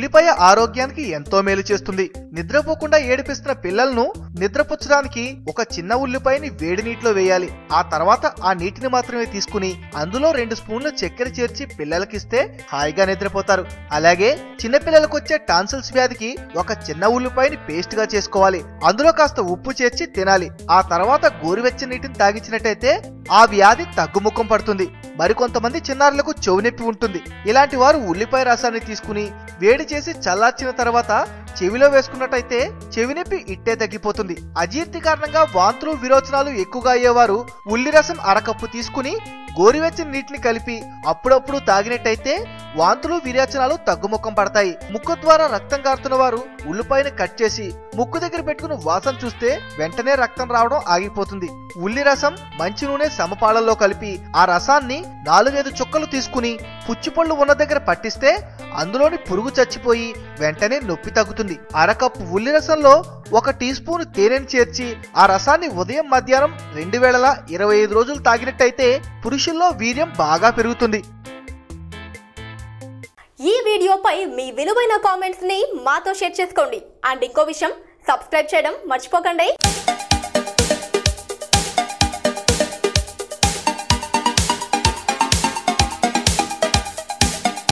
ఉల్లిపాయ ఆరోగ్యానికి ఎంతో మేలు చేస్తుంది నిద్రపోకుండా ఏడిపిస్తున్న పిల్లలను నిద్రపుచ్చడానికి ఒక చిన్న ఉల్లిపాయని వేడి నీటిలో వేయాలి ఆ తర్వాత ఆ నీటిని మాత్రమే తీసుకుని అందులో రెండు స్పూన్లు చక్కెర చేర్చి పిల్లలకిస్తే హాయిగా నిద్రపోతారు అలాగే చిన్న పిల్లలకు వచ్చే టాన్సిల్స్ వ్యాధికి ఒక చిన్న ఉల్లిపాయని పేస్ట్ గా చేసుకోవాలి అందులో కాస్త ఉప్పు చేర్చి తినాలి ఆ తర్వాత గోరువెచ్చని నీటిని తాగించినట్టయితే ఆ వ్యాధి తగ్గుముఖం పడుతుంది మరికొంతమంది చిన్నారులకు చెవు నొప్పి ఉంటుంది ఇలాంటి వారు ఉల్లిపాయ రసాన్ని తీసుకుని వేడి చేసి చల్లార్చిన తర్వాత చెవిలో వేసుకున్నట్టయితే చెవి నొప్పి ఇట్టే తగ్గిపోతుంది అజీర్తి కారణంగా వాంతులు విరోచనాలు ఎక్కువగా అయ్యేవారు ఉల్లి రసం అరకప్పు తీసుకుని గోరువెచ్చని నీటిని కలిపి అప్పుడప్పుడు తాగినట్టయితే వాంతులు విరేచనాలు తగ్గుముఖం పడతాయి ముక్కు ద్వారా రక్తం కారుతున్న వారు ఉల్లిపాయని కట్ చేసి ముక్కు దగ్గర పెట్టుకుని వాసన చూస్తే వెంటనే రక్తం రావడం ఆగిపోతుంది ఉల్లి రసం మంచి నూనె సమపాళల్లో కలిపి ఆ రసాన్ని నాలుగైదు చుక్కలు తీసుకుని పుచ్చిపళ్ళు ఉన్న దగ్గర పట్టిస్తే అందులోని పురుగు చచ్చిపోయి వెంటనే నొప్పి తగ్గుతుంది అరకప్పు ఉల్లి రసంలో ఒక టీ స్పూన్ తేనెను చేర్చి ఆ రసాన్ని ఉదయం మధ్యాహ్నం రెండు వేళలా ఇరవై ఐదు రోజులు తాగినట్టయితే పురుషుల్లో వీర్యం బాగా పెరుగుతుంది ఈ వీడియోపై మీ విలువైన కామెంట్స్ ని మాతో షేర్ చేసుకోండి అండ్ ఇంకో విషయం సబ్స్క్రైబ్ చేయడం మర్చిపోకండి